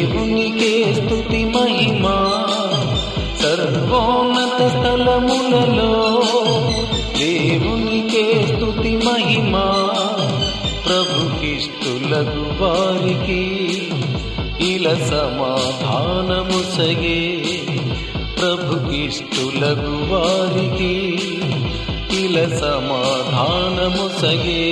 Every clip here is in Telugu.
దేవునికే స్తుతి మహిమా సర్వోన్నత స్థలములలో దేవునికే స్తుతి మహిమా ప్రభుకిష్టులకు వారికి ఇలా సమాధానము సగే ప్రభుకిష్టులకు వారికి ఇలా సమాధానము సగే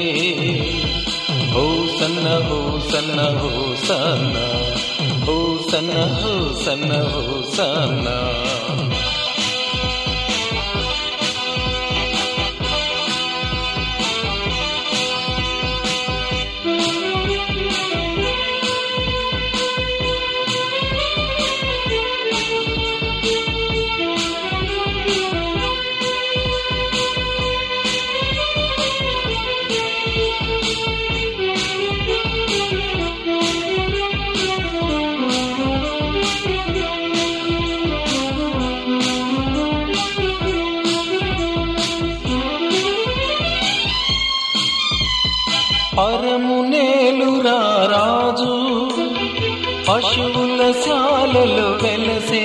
hosanna hosanna hosanna hosanna hosanna hosanna పరమునేలురా రాజు పశువుల శాలలో వెలసే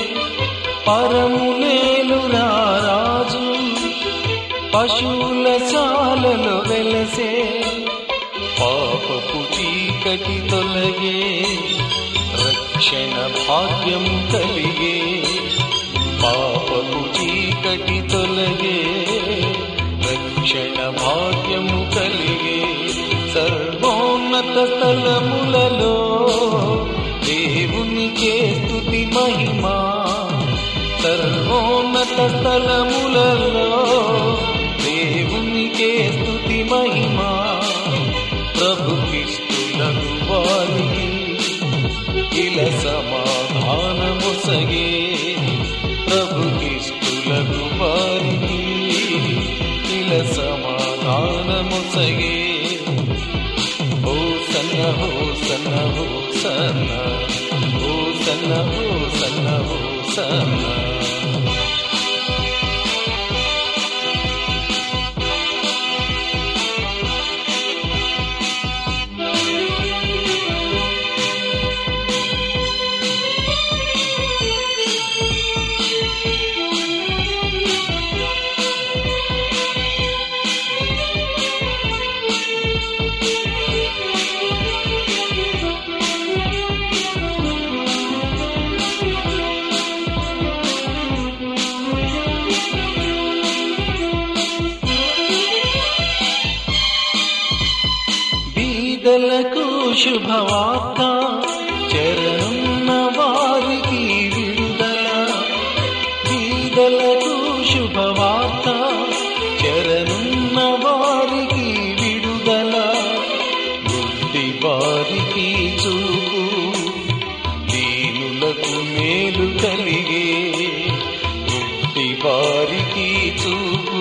పరమునేలురా రాజు పశువుల శాలలో వెలసే పాపపు చీకటి తొలగే రక్షణ భాగ్యం కలిగే పాపపు చీకటి తొలగే రక్షణ భాగ్యము కలిగే సర్వోన్నత స్థలములలో దేవునికే స్తుతి మహిమా సర్వోన్నత స్థలములలో దేవునికే స్తుతి మహిమా ప్రభుకిష్టులకు వారికి ఇలా సమాధానము సగే ప్రభుకిష్టులకు వారికి ఇలా సమాధానము సగే ఓ సన్న హో సన్న హో సన్న ఓ సన్న హో సన్న హో సన్న బీదలకు శుభవార్త చరణున్న వారికి విడుదల బీదలకు శుభవార్త చరణున్న వారికి విడుదల బుద్ధి వారికి చూపు దీనులకు మేలు కలిగే బుద్ధి వారికి చూపు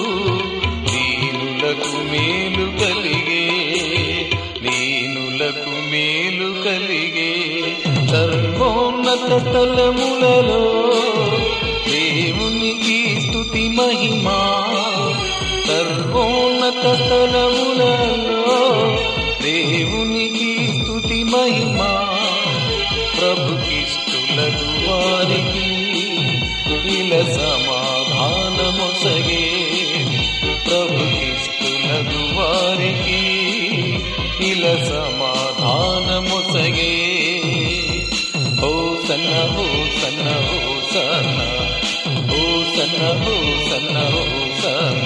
దీనులకు మేలు కలిగే దీనులకు మేలు కలిగే సర్వోన్నత స్థలములలో దేవునికి స్తుతి మహిమా సర్వోన్నత స్థలములలో దేవునికి స్తుతి మహిమా ప్రభుకిష్టులకు వారికి ఇలా సమాధానము సగే ప్రభుకిష్టులకు వారికి ఇలా సమాధానము సగే ఓ సన్న ఓ సన్న ఓ సన్న ఓ సన్న ఓ సన్న ఓ సన్న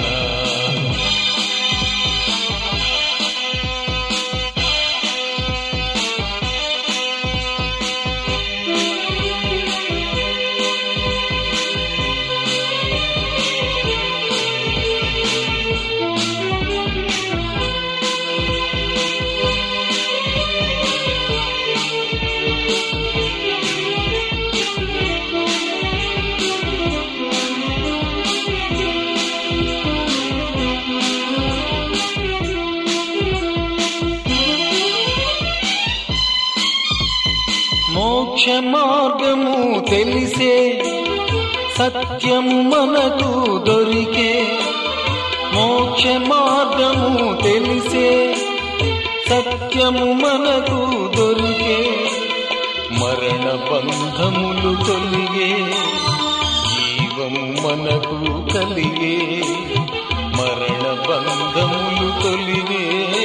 మోక్ష మార్గము తెలిసే సత్యము మనకు దొరికే మోక్ష మార్గము తెలిసే సత్యము మనకు దొరికే మరణ బంధములు తొలిగే జీవము మనకు కలిగే మరణ బంధములు తొలిగే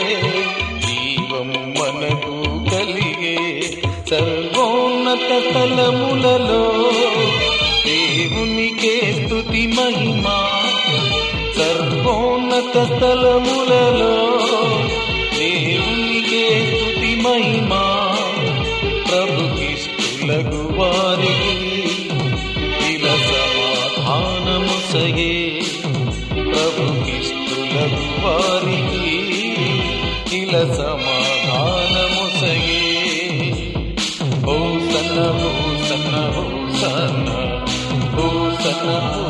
జీవము మనకు కలిగే సర్వోన్నత తలములలో దేవునికే స్తుతి మహిమా సర్వోన్నత స్థలములలో దేవునికే స్తుతి మహిమా ప్రభుకిష్టులగు వారికి ఇలా సమాధానము సగే ప్రభుకిష్టులగు వారికి ఇలా సమాధానము సగే ఓ సన్న ఓ సన్న ఓ సన్న ఓ సన్న